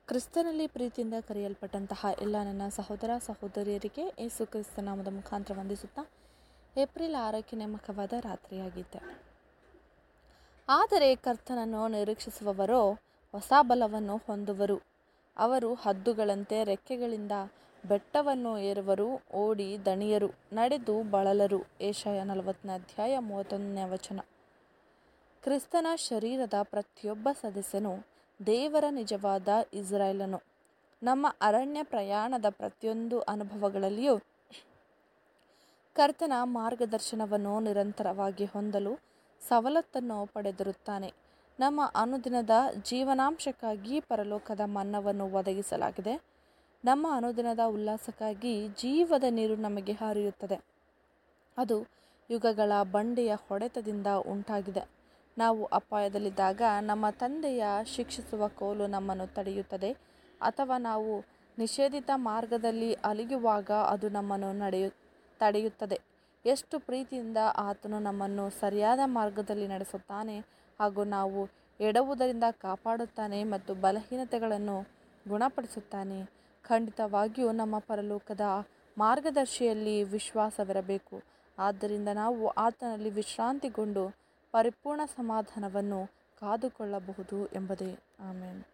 ಕ್ರಿಸ್ತನಲ್ಲಿ ಪ್ರೀತಿಯಿಂದ ಕರೆಯಲ್ಪಟ್ಟಂತಹ ಎಲ್ಲ ನನ್ನ ಸಹೋದರ ಸಹೋದರಿಯರಿಗೆ ಯೇಸು ಕ್ರಿಸ್ತ ನಾಮದ ಮುಖಾಂತರ ವಂದಿಸುತ್ತಾ ಏಪ್ರಿಲ್ ಆರಕ್ಕೆ ನೇಮಕವಾದ ರಾತ್ರಿಯಾಗಿದ್ದೆ ಆದರೆ ಕರ್ತನನ್ನು ನಿರೀಕ್ಷಿಸುವವರೋ ಹೊಸ ಬಲವನ್ನು ಹೊಂದುವರು ಅವರು ಹದ್ದುಗಳಂತೆ ರೆಕ್ಕೆಗಳಿಂದ ಬೆಟ್ಟವನ್ನು ಏರುವರು ಓಡಿ ದಣಿಯರು ನಡೆದು ಬಳಲರು ಏಷಯ ನಲವತ್ತನೇ ಅಧ್ಯಾಯ ಮೂವತ್ತೊಂದನೇ ವಚನ ಕ್ರಿಸ್ತನ ಶರೀರದ ಪ್ರತಿಯೊಬ್ಬ ಸದಸ್ಯನು ದೇವರ ನಿಜವಾದ ಇಸ್ರಾಯೇಲನು ನಮ್ಮ ಅರಣ್ಯ ಪ್ರಯಾಣದ ಪ್ರತಿಯೊಂದು ಅನುಭವಗಳಲ್ಲಿಯೂ ಕರ್ತನ ಮಾರ್ಗದರ್ಶನವನ್ನು ನಿರಂತರವಾಗಿ ಹೊಂದಲು ಸವಲತ್ತನ್ನು ಪಡೆದಿರುತ್ತಾನೆ ನಮ್ಮ ಅನುದಿನದ ಜೀವನಾಂಶಕ್ಕಾಗಿ ಪರಲೋಕದ ಮನ್ನವನ್ನು ಒದಗಿಸಲಾಗಿದೆ ನಮ್ಮ ಅನುದಿನದ ಉಲ್ಲಾಸಕ್ಕಾಗಿ ಜೀವದ ನೀರು ನಮಗೆ ಹರಿಯುತ್ತದೆ ಅದು ಯುಗಗಳ ಬಂಡೆಯ ಹೊಡೆತದಿಂದ ಉಂಟಾಗಿದೆ ನಾವು ಅಪಾಯದಲ್ಲಿದ್ದಾಗ ನಮ್ಮ ತಂದೆಯ ಶಿಕ್ಷಿಸುವ ಕೋಲು ನಮ್ಮನ್ನು ತಡೆಯುತ್ತದೆ ಅಥವಾ ನಾವು ನಿಷೇಧಿತ ಮಾರ್ಗದಲ್ಲಿ ಅಲಿಯುವಾಗ ಅದು ನಮ್ಮನ್ನು ನಡೆಯು ತಡೆಯುತ್ತದೆ ಎಷ್ಟು ಪ್ರೀತಿಯಿಂದ ಆತನು ನಮ್ಮನ್ನು ಸರಿಯಾದ ಮಾರ್ಗದಲ್ಲಿ ನಡೆಸುತ್ತಾನೆ ಹಾಗೂ ನಾವು ಎಡವುವುದರಿಂದ ಕಾಪಾಡುತ್ತಾನೆ ಮತ್ತು ಬಲಹೀನತೆಗಳನ್ನು ಗುಣಪಡಿಸುತ್ತಾನೆ ಖಂಡಿತವಾಗಿಯೂ ನಮ್ಮ ಪರಲೋಕದ ಮಾರ್ಗದರ್ಶಿಯಲ್ಲಿ ವಿಶ್ವಾಸವಿರಬೇಕು ಆದ್ದರಿಂದ ನಾವು ಆತನಲ್ಲಿ ವಿಶ್ರಾಂತಿಗೊಂಡು ಪರಿಪೂರ್ಣ ಸಮಾಧಾನವನ್ನು ಕಾದುಕೊಳ್ಳಬಹುದು ಎಂಬುದೇ ಆಮೇಲೆ